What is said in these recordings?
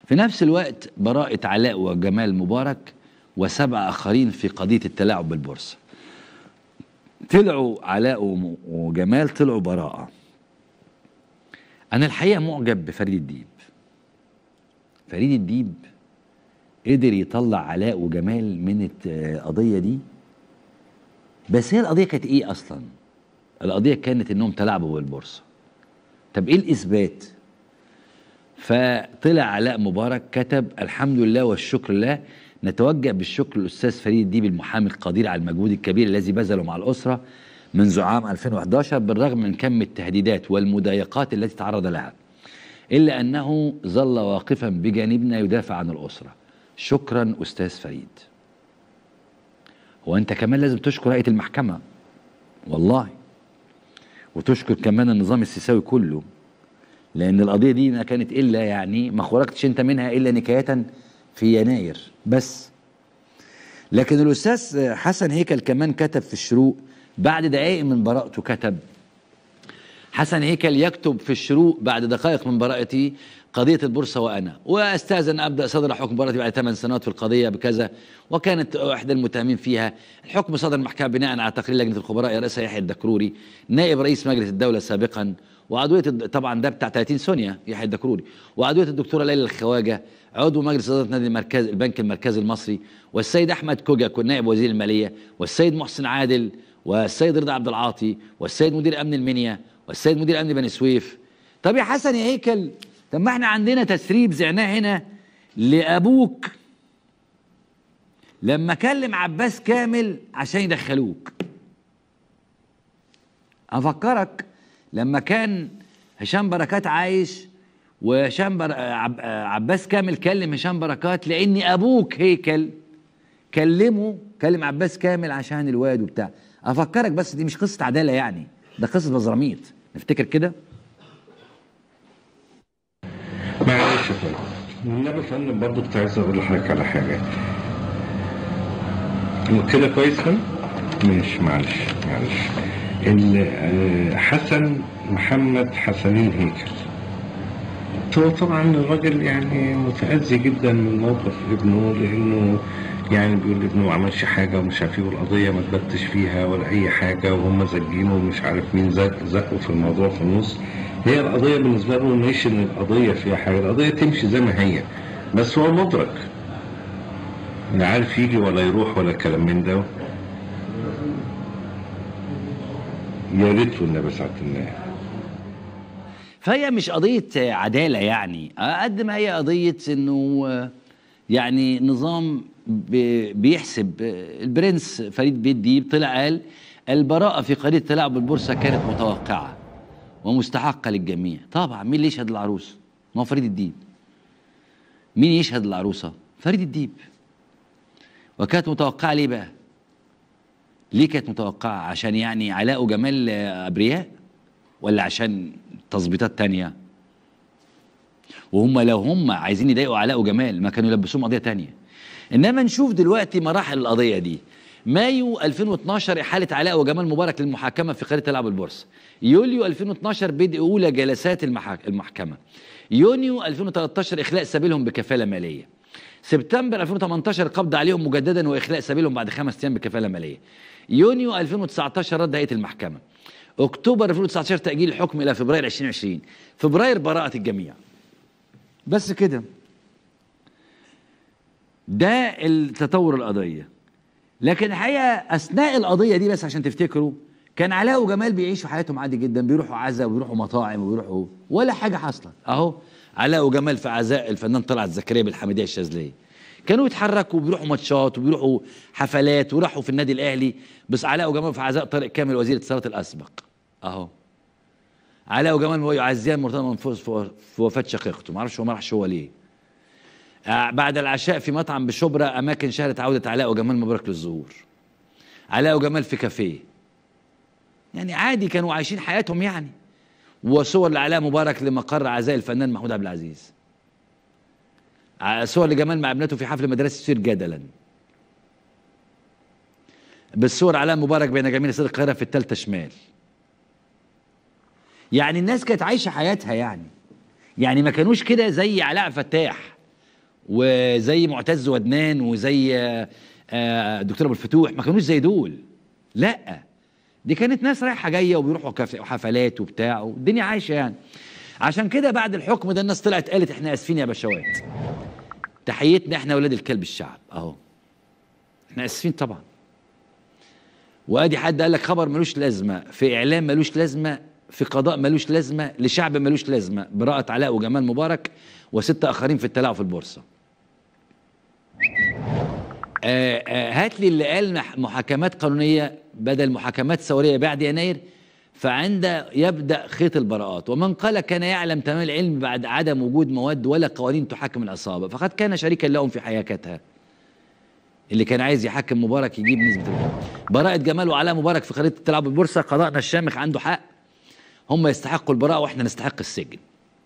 في نفس الوقت براءة علاء وجمال مبارك وسبع آخرين في قضية التلاعب بالبورصة طلعوا علاء وم- وجمال طلعوا براءة أنا الحقيقة معجب بفريد الديب فريد الديب قدر يطلع علاء وجمال من الت- القضية دي بس هي القضية كانت إيه أصلا؟ القضية كانت إنهم تلاعبوا بالبورصة طب إيه الإثبات؟ فطلع علاء مبارك كتب الحمد لله والشكر لله نتوجه بالشكر للاستاذ فريد الديب المحامي القدير على المجهود الكبير الذي بذله مع الاسره منذ عام 2011 بالرغم من كم التهديدات والمضايقات التي تعرض لها الا انه ظل واقفا بجانبنا يدافع عن الاسره شكرا استاذ فريد هو انت كمان لازم تشكر هيئه المحكمه والله وتشكر كمان النظام السيساوي كله لان القضيه دي ما كانت الا يعني ما خرجتش انت منها الا نكايه في يناير بس لكن الاستاذ حسن هيكل كمان كتب في الشروق بعد دقائق من براءته كتب حسن هيكل يكتب في الشروق بعد دقائق من براءتي قضية البورصة وأنا وأستاذن أبدأ صدر حكم براءتي بعد ثمان سنوات في القضية بكذا وكانت إحدى المتهمين فيها الحكم صدر المحكمة بناء على تقرير لجنة الخبراء رئيسها يحيى الدكروري نائب رئيس مجلس الدولة سابقا وعضوية الد- طبعا ده بتاع 30 سونيا يحيى الدكروري وعضوية الدكتورة ليلى الخواجة عضو مجلس إدارة نادي المركز البنك المركزي المصري والسيد أحمد كوجك نائب وزير المالية والسيد محسن عادل والسيد رضا عبد العاطي والسيد مدير أمن المنيا والسيد مدير أمن بني سويف طب يا حسن يا هيكل طب ما احنا عندنا تسريب زعناه هنا لأبوك لما كلم عباس كامل عشان يدخلوك افكرك لما كان هشام بركات عايش وهشام بر... عب... عباس كامل كلم هشام بركات لان ابوك هيكل كلمه كلم عباس كامل عشان الواد وبتاع افكرك بس دي مش قصه عداله يعني ده قصه بزراميط نفتكر كده معلش يا فندم والنبي يا فندم برضه كنت عايز اقول لحضرتك على حاجه هو كده كويس فندم؟ ماشي معلش معلش ال- آه، حسن محمد حسنين هيكل هو طبعا الراجل يعني متأذي جدا من موقف ابنه لانه يعني بيقول ابنه ما عملش حاجه ومش عارف ايه والقضيه ما تبتش فيها ولا اي حاجه وهم زجينه ومش عارف مين زق زقوا في الموضوع في النص هي القضيه بالنسبه له مش ان القضيه فيها حاجه القضيه تمشي زي ما هي بس هو مدرك لا عارف يجي ولا يروح ولا كلام من ده يا ريت والنبي ساعة النهاية فهي مش قضية عدالة يعني قد ما هي قضية انه يعني نظام بي- بيحسب البرنس فريد بيت ديب طلع قال البراءة في قضية تلاعب البورصة كانت متوقعة ومستحقة للجميع طبعا مين اللي يشهد العروس ما هو فريد الديب مين يشهد العروسة فريد الديب وكانت متوقعة ليه بقى ليه كانت متوقعة عشان يعني علاء وجمال أبرياء ولا عشان تظبيطات تانية وهم لو هم عايزين يضايقوا علاء وجمال ما كانوا يلبسوهم قضية تانية انما نشوف دلوقتي مراحل القضية دي مايو 2012 إحالة علاء وجمال مبارك للمحاكمة في قضية تلعب البورصة يوليو 2012 بدء أولى جلسات المحا- المحكمة يونيو 2013 إخلاء سبيلهم بكفالة مالية سبتمبر 2018 القبض عليهم مجددا وإخلاء سبيلهم بعد خمس أيام بكفالة مالية يونيو 2019 رد هيئة المحكمة أكتوبر 2019 تأجيل الحكم إلى فبراير 2020 فبراير براءة الجميع بس كده ده التطور القضية لكن الحقيقة أثناء القضية دي بس عشان تفتكروا كان علاء وجمال بيعيشوا حياتهم عادي جدا بيروحوا عزا وبيروحوا مطاعم وبيروحوا ولا حاجة حصلت أهو علاء وجمال في عزاء الفنان طلعت زكريا بالحميدية الشاذلية كانوا يتحركوا وبيروحوا ماتشات وبيروحوا حفلات وراحوا في النادي الأهلي بس علاء وجمال في عزاء طارق كامل وزير الاتصالات الأسبق أهو علاء وجمال وهو يعزيان مرتضى منفوذ في في وفاة شقيقته معرفش هو ما راحش هو ليه آه، بعد العشاء في مطعم بشبرا أماكن شهدت عودة علاء وجمال مبارك للظهور علاء وجمال في كافيه يعني عادي كانوا عايشين حياتهم يعني وصور لعلاء مبارك لمقر عزاء الفنان محمود عبد العزيز ع- صور لجمال مع ابنته في حفل مدرسة تثير جدلا بالصور علاء مبارك بين جميل سيد القاهرة في التالتة شمال يعني الناس كانت عايشة حياتها يعني يعني ما كانوش كده زي علاء فتاح وزي معتز ودنان وزي آه، آه، دكتور ابو الفتوح ما كانوش زي دول لا دي كانت ناس رايحه جايه وبيروحوا كف- حفلات وبتاع والدنيا عايشه يعني عشان كده بعد الحكم ده الناس طلعت قالت احنا اسفين يا بشوات تحيتنا احنا ولاد الكلب الشعب اهو احنا اسفين طبعا وادي حد قال لك خبر ملوش لازمه في اعلام ملوش لازمه في قضاء ملوش لازمه لشعب ملوش لازمه براءه علاء وجمال مبارك وستة اخرين في التلاعب في البورصه آه، آه، هات لي اللي قال مح- محاكمات قانونيه بدل محاكمات ثوريه بعد يناير فعند يبدا خيط البراءات ومن قال كان يعلم تمام العلم بعد عدم وجود مواد ولا قوانين تحاكم العصابه فقد كان شريكا لهم في حياكتها اللي كان عايز يحكم مبارك يجيب نسبه الغلط. براءه جمال وعلاء مبارك في قضيه التلاعب بالبورصه قضاءنا الشامخ عنده حق هم يستحقوا البراءه واحنا نستحق السجن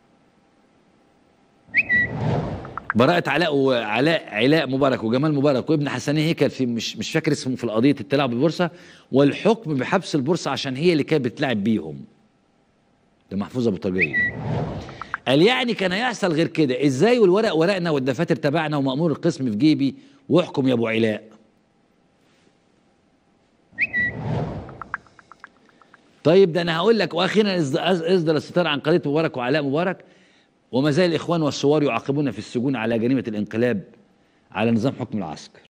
براءة علاء وعلاء علاء مبارك وجمال مبارك وابن حسنين هيكل في مش مش فاكر اسمه في القضية التلاعب بالبورصة والحكم بحبس البورصة عشان هي اللي كانت بتلعب بيهم ده محفوظ ابو طاجية قال يعني كان هيحصل غير كده ازاي والورق ورقنا والدفاتر تبعنا ومأمور القسم في جيبي واحكم يا ابو علاء طيب ده انا هقول لك واخيرا إصد- اصدر الستار عن قضيه مبارك وعلاء مبارك وما زال الاخوان والثوار يعاقبون في السجون على جريمه الانقلاب على نظام حكم العسكر